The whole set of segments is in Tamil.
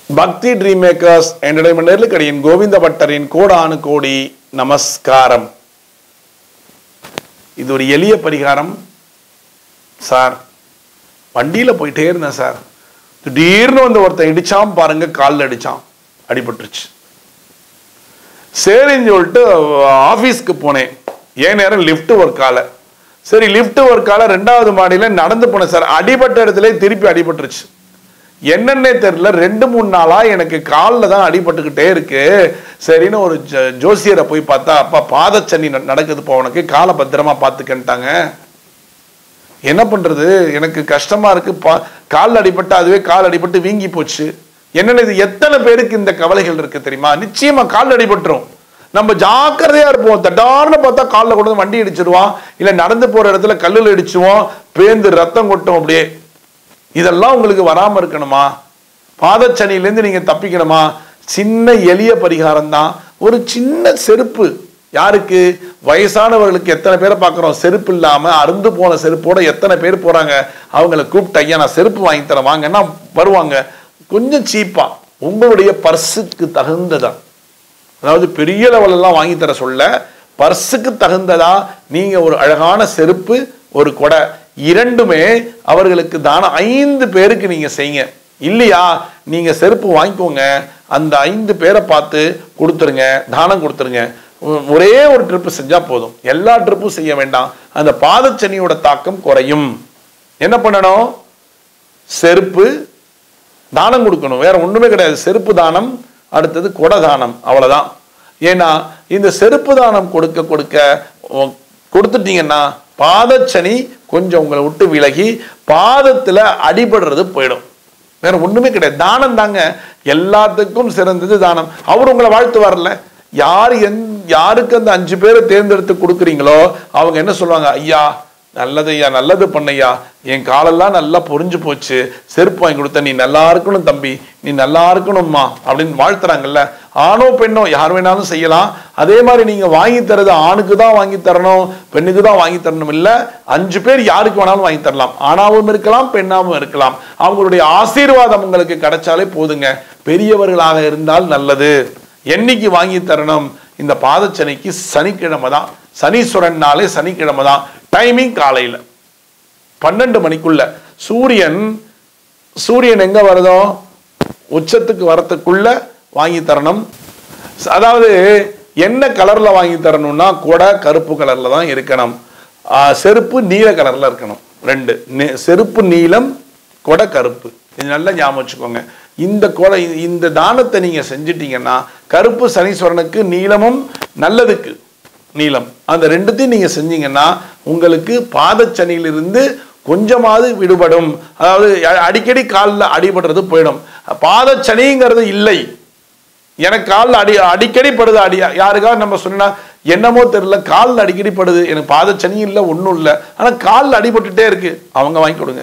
பக்தி ட்ரீம் மேக்கர்ஸ் என்டர்டைன்மெண்ட் நேர்லுக்கடியின் கோவிந்த பட்டரின் கோடானு கோடி நமஸ்காரம் இது ஒரு எளிய பரிகாரம் சார் வண்டியில் போயிட்டே இருந்தேன் சார் திடீர்னு வந்து ஒருத்தன் இடிச்சான் பாருங்க காலில் அடிச்சான் அடிபட்டுருச்சு சரின்னு சொல்லிட்டு ஆஃபீஸ்க்கு போனேன் ஏன் நேரம் லிஃப்ட் ஒர்க் ஆகல சரி லிஃப்ட் ஒர்க் ஆகல ரெண்டாவது மாடியில் நடந்து போனேன் சார் அடிபட்ட இடத்துல திருப்பி அடிபட்டுருச்சு என்னன்னே தெரியல ரெண்டு மூணு நாளா எனக்கு காலில் தான் அடிபட்டுக்கிட்டே இருக்கு சரின்னு ஒரு ஜ- ஜோசியரை போய் பார்த்தா அப்பா பாதச்சனி ந- நடக்குதுப்பா உனக்கு காலை பத்திரமா பார்த்துக்கன்ட்டாங்க என்ன பண்றது எனக்கு கஷ்டமா இருக்கு பா- கால் அடிபட்டு அதுவே கால் அடிபட்டு வீங்கி போச்சு என்னன்னு இது எத்தனை பேருக்கு இந்த கவலைகள் இருக்கு தெரியுமா நிச்சயமா கால் அடிபட்டுரும் நம்ம ஜாக்கிரதையா இருப்போம் தட்டார்னு பார்த்தா காலில் கொண்டு வந்து வண்டி இடிச்சிருவான் இல்ல நடந்து போற இடத்துல கல்லுல இடிச்சுவோம் பேந்து ரத்தம் கொட்டும் அப்படியே இதெல்லாம் உங்களுக்கு வராம இருக்கணுமா பாதச்சனியிலேருந்து நீங்க தப்பிக்கணுமா சின்ன எளிய பரிகாரம் தான் ஒரு சின்ன செருப்பு யாருக்கு வயசானவர்களுக்கு எத்தனை பேரை பார்க்குறோம் செருப்பு இல்லாம அருந்து போன செருப்போட எத்தனை பேர் போறாங்க அவங்கள கூப்பிட்டு ஐயா நான் செருப்பு வாங்கி தரேன் வாங்கன்னா வருவாங்க கொஞ்சம் சீப்பா உங்களுடைய பர்சுக்கு தகுந்ததா அதாவது பெரிய லெவல் எல்லாம் வாங்கி தர சொல்ல பர்சுக்கு தகுந்ததா நீங்க ஒரு அழகான செருப்பு ஒரு கொடை இரண்டுமே அவர்களுக்கு தானம் ஐந்து பேருக்கு நீங்க செய்யுங்க இல்லையா நீங்க செருப்பு வாங்கிக்கோங்க அந்த ஐந்து பேரை பார்த்து கொடுத்துருங்க தானம் கொடுத்துருங்க ஒ- ஒரே ஒரு ட்ரிப்பு செஞ்சா போதும் எல்லா ட்ரிப்பும் செய்ய வேண்டாம் அந்த பாதச்சனியோட தாக்கம் குறையும் என்ன பண்ணணும் செருப்பு தானம் கொடுக்கணும் வேற ஒண்ணுமே கிடையாது செருப்பு தானம் அடுத்தது கொடை தானம் அவ்வளவுதான் ஏன்னா இந்த செருப்பு தானம் கொடுக்க கொடுக்க உ- கொடுத்துட்டீங்கன்னா பாதச்சனி கொஞ்சம் உங்களை விட்டு விலகி பாதத்துல அடிபடுறது போயிடும் வேற ஒண்ணுமே கிடையாது தானம் தாங்க எல்லாத்துக்கும் சிறந்தது தானம் அவர் உங்களை வாழ்த்து வரல யார் எந் யாருக்கு அந்த அஞ்சு பேரை தேர்ந்தெடுத்து கொடுக்குறீங்களோ அவங்க என்ன சொல்லுவாங்க ஐயா நல்லது ஐயா நல்லது பண்ணையா என் காலெல்லாம் நல்லா புரிஞ்சு போச்சு செருப்பு வாங்கி கொடுத்த நீ நல்லா இருக்கணும் தம்பி நீ நல்லா இருக்கணும்மா அப்படின்னு வாழ்த்துறாங்கல்ல ஆணோ பெண்ணோ யார் வேணாலும் செய்யலாம் அதே மாதிரி நீங்க வாங்கி தரது ஆணுக்கு தான் வாங்கி தரணும் பெண்ணுக்கு தான் வாங்கி தரணும் இல்ல அஞ்சு பேர் யாருக்கு வேணாலும் வாங்கி தரலாம் ஆணாவும் இருக்கலாம் பெண்ணாவும் இருக்கலாம் அவங்களுடைய ஆசீர்வாதம் உங்களுக்கு கிடைச்சாலே போதுங்க பெரியவர்களாக இருந்தால் நல்லது என்னைக்கு வாங்கி தரணும் இந்த பாதச்சனிக்கு சனிக்கிழமை தான் சனீஸ்வரன் நாளே சனிக்கிழமை தான் டைமிங் காலையில பன்னெண்டு மணிக்குள்ள சூரியன் சூரியன் எங்க வருதோ உச்சத்துக்கு வரத்துக்குள்ள வாங்கி தரணும் ச- அதாவது என்ன கலர்ல வாங்கி தரணும்னா கொடை கருப்பு கலர்ல தான் இருக்கணும் ஆ, செருப்பு நீல கலர்ல இருக்கணும் ரெண்டு நெ- செருப்பு நீலம் கொடை கருப்பு இது நல்லா ஞாபகம் வச்சுக்கோங்க இந்த கொடை இந்த தானத்தை நீங்க செஞ்சிட்டீங்கன்னா கருப்பு சனீஸ்வரனுக்கு நீலமும் நல்லதுக்கு நீலம் அந்த ரெண்டுத்தையும் நீங்க செஞ்சீங்கன்னா உங்களுக்கு பாதச்சனியிலிருந்து கொஞ்சமாவது விடுபடும் அதாவது அ- அடிக்கடி காலில் அடிபடுறது போயிடும் பாதச்சனிங்கிறது இல்லை எனக்கு காலில் அடி அடிக்கடி படுது அடி யாருக்காவது நம்ம சொன்னா என்னமோ தெரியல காலில் அடிக்கடி படுது எனக்கு பாதச்சனி இல்லை ஒன்றும் இல்லை ஆனால் காலில் அடிபட்டுட்டே இருக்கு அவங்க வாங்கி கொடுங்க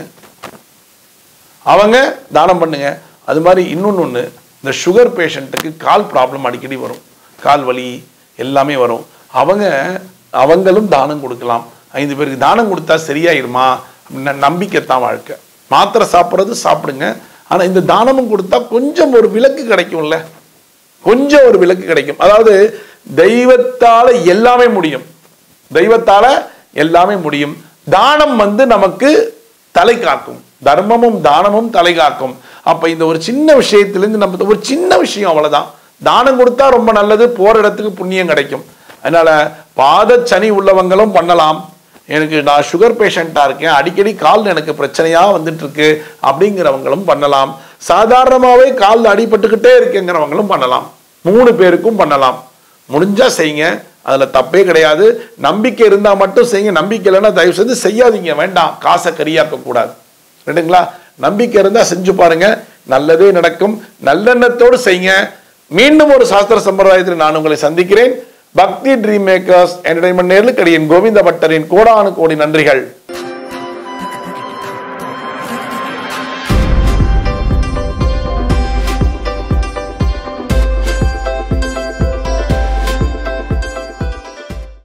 அவங்க தானம் பண்ணுங்க அது மாதிரி இன்னொன்று ஒன்று இந்த சுகர் பேஷண்ட்டுக்கு கால் ப்ராப்ளம் அடிக்கடி வரும் கால் வலி எல்லாமே வரும் அவங்க அவங்களும் தானம் கொடுக்கலாம் ஐந்து பேருக்கு தானம் கொடுத்தா சரியாயிருமா அப்படின்னா நம்பிக்கை தான் வாழ்க்கை மாத்திரை சாப்பிட்றது சாப்பிடுங்க ஆனால் இந்த தானமும் கொடுத்தா கொஞ்சம் ஒரு விலக்கு கிடைக்கும்ல கொஞ்சம் ஒரு விலக்கு கிடைக்கும் அதாவது தெய்வத்தால எல்லாமே முடியும் தெய்வத்தால எல்லாமே முடியும் தானம் வந்து நமக்கு தலை காக்கும் தர்மமும் தானமும் தலை காக்கும் அப்ப இந்த ஒரு சின்ன விஷயத்திலிருந்து நம்ம ஒரு சின்ன விஷயம் அவ்வளவுதான் தானம் கொடுத்தா ரொம்ப நல்லது போற இடத்துக்கு புண்ணியம் கிடைக்கும் அதனால பாதச்சனி உள்ளவங்களும் பண்ணலாம் எனக்கு நான் சுகர் பேஷண்டா இருக்கேன் அடிக்கடி கால் எனக்கு பிரச்சனையா வந்துட்டு இருக்கு அப்படிங்கிறவங்களும் பண்ணலாம் சாதாரணமாவே கால் அடிபட்டுக்கிட்டே இருக்குங்கிறவங்களும் பண்ணலாம் மூணு பேருக்கும் பண்ணலாம் முடிஞ்சா செய்யுங்க அதுல தப்பே கிடையாது நம்பிக்கை இருந்தா மட்டும் செய்யுங்க நம்பிக்கை இல்லைன்னா தயவு செய்து செய்யாதீங்க வேண்டாம் காசை கரியாக்க கூடாது ரைட்டுங்களா நம்பிக்கை இருந்தா செஞ்சு பாருங்க நல்லதே நடக்கும் நல்லெண்ணத்தோடு செய்யுங்க மீண்டும் ஒரு சாஸ்திர சம்பிரதாயத்தில் நான் உங்களை சந்திக்கிறேன் பக்தி ட்ரீம் மேக்கர்ஸ் என்டர்டைன்மெண்ட் நேர்லுக்கடியின் கோவிந்த பட்டரின் கோடானு கோடி நன்றிகள்